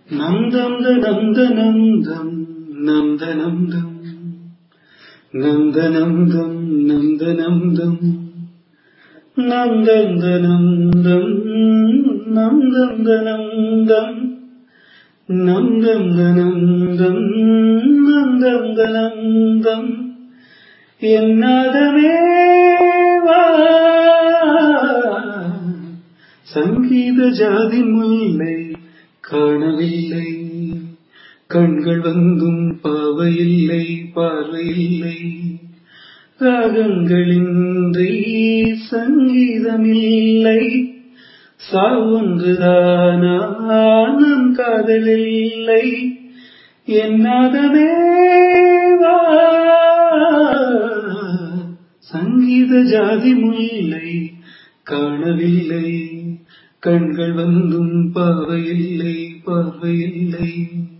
நந்தம் த நந்த நந்தம் நந்த நந்தம் நந்த நந்தம் நந்த நந்தம் நந்தம் த நந்தம் நந்தம் த நந்தம் நந்தம் த நந்தம் நந்தம் த நந்தம் என்னாதவே வா சங்கீத ஜாதி முல்லை காணவில்லை கண்கள் வந்தும் பாவையில்லை பார்வையில்லை ராகங்களின்றி சங்கீதமில்லை சாவொன்றுதானா நம் காதலில்லை என்னாதவே வா சங்கீத ஜாதி முல்லை காணவில்லை கண்கள் வந்தும் பார்வையில்லை பார்வையில்லை